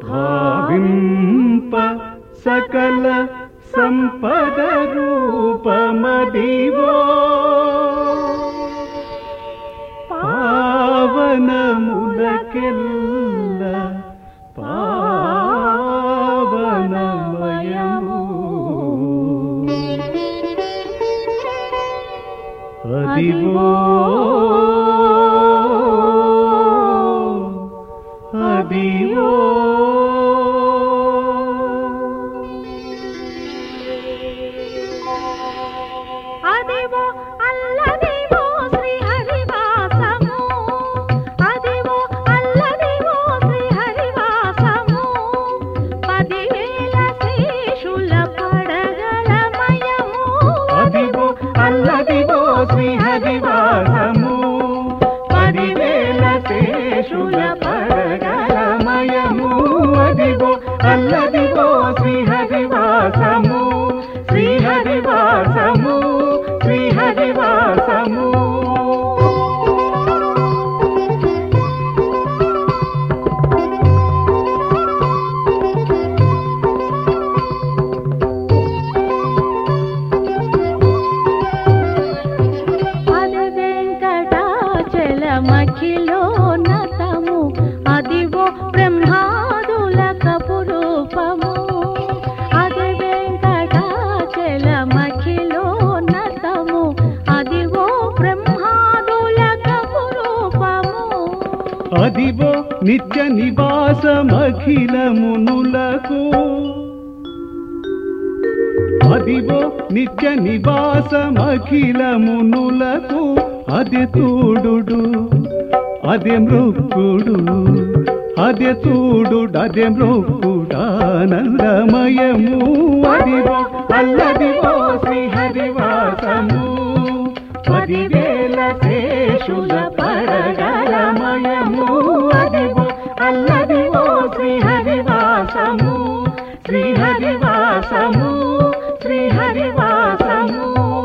భావింప సకల సంపద రూపమదివో పావనములకెల్ల పావనమయము అదివో అదివో అదివో అల్లదివో శ్రీ హరివాసము అదివో అల్లదివో శ్రీ హరివాసము పదివేల శేషుల పడగలమయము అదివో అల్లదివో శ్రీహరివాసము పదివేల శేషుల పరగలమయము అదివో అల్లదివో శ్రీహరివాసము శ్రీహరివాసము శ్రీహరివాసము అది వెంకటాచలమఖిలోన్నతము అదివో బ్రహ్మాదుల కపురూపము అది వెంకటాచలమఖిలోన్నతము అదివో బ్రహ్మాదుల కపురూపము అదివో నిత్య నివాసమఖిలమునులకు అదివో నిత్య నివాసమఖిలమునులకు అది తూడు అదే మృక్కుడు అదే తూడు అదే మృక్కుడానందమయము అదివో అల్లదివో శ్రీహరివాసము పదివేల శేషుల పరగలమయము అదివో అల్లదివో శ్రీహరివాసము శ్రీహరివాసము శ్రీహరివాసము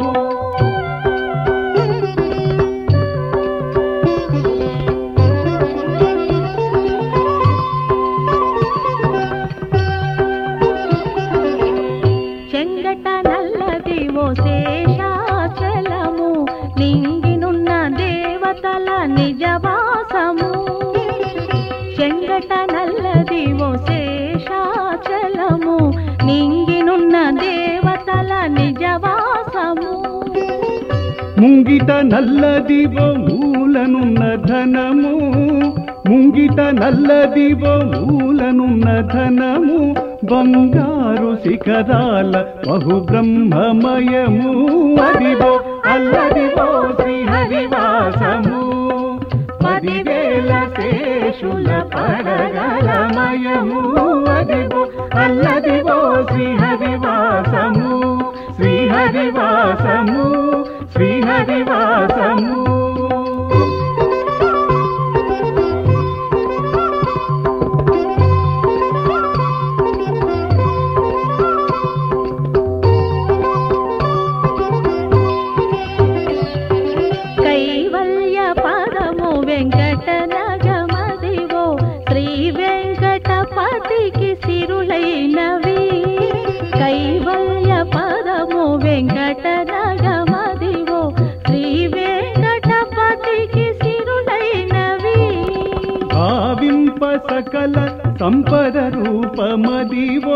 చెంగట నల్లదివో శేషాచలము నింగినున్న దేవతల నిజవాసము చెంగట నల్లదివో శేషాచలము నింగినున్న దేవతల నిజవాసము ముంగిట నల్లదివో మూలనున్న ధనము ముంగిట నల్లదివో మూలనున్న ధనము బంగారు శిఖరాల బహు బ్రహ్మమయము అదివో అల్లదివో శ్రీహరివాసము పదివేల శేషుల పరగలమయము అదివో అల్లదివో శ్రీహరివాసము శ్రీహరివాసము శ్రీహరివాసము కైవల్య పదము వెంకట నగమదివో శ్రీ వెంకటపతికి సిరులైనవి కైవల్య పదము వెంకట నగమదివో శ్రీ వెంకటపతికి సిరులైనవి భావింప సకల సంపద రూపమదివో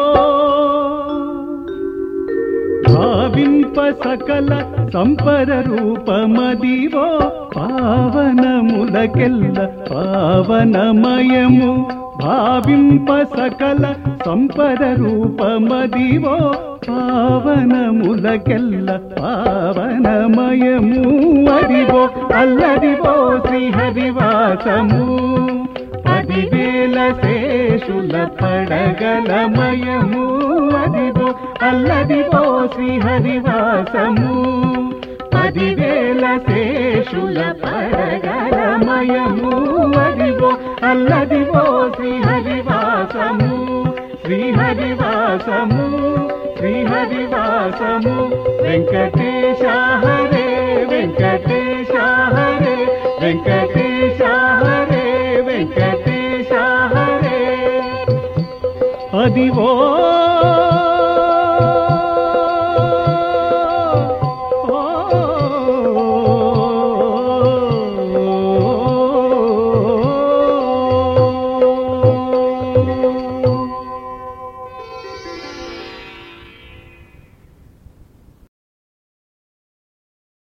భావింప సకల సంపద రూపమదివో పావనములకెల్ల పావనమయము భావింప సకల సంపద రూపమదివో పావనములకెల్ల పావనమయము అదివో అల్లదివో శ్రీహరివాసము పదివేల శేషుల పడగలమయము అదివో అల్లదివో శ్రీహరివాసము పదివేల శేషుల పడగలమయము అదివో అల్లదివో శ్రీహరివాసము శ్రీహరివాసము శ్రీహరివాసము వెంకటేశ హరే వెంకటేశ హరే వెంకటేశ హరే వెంకటేశ హరే అదివో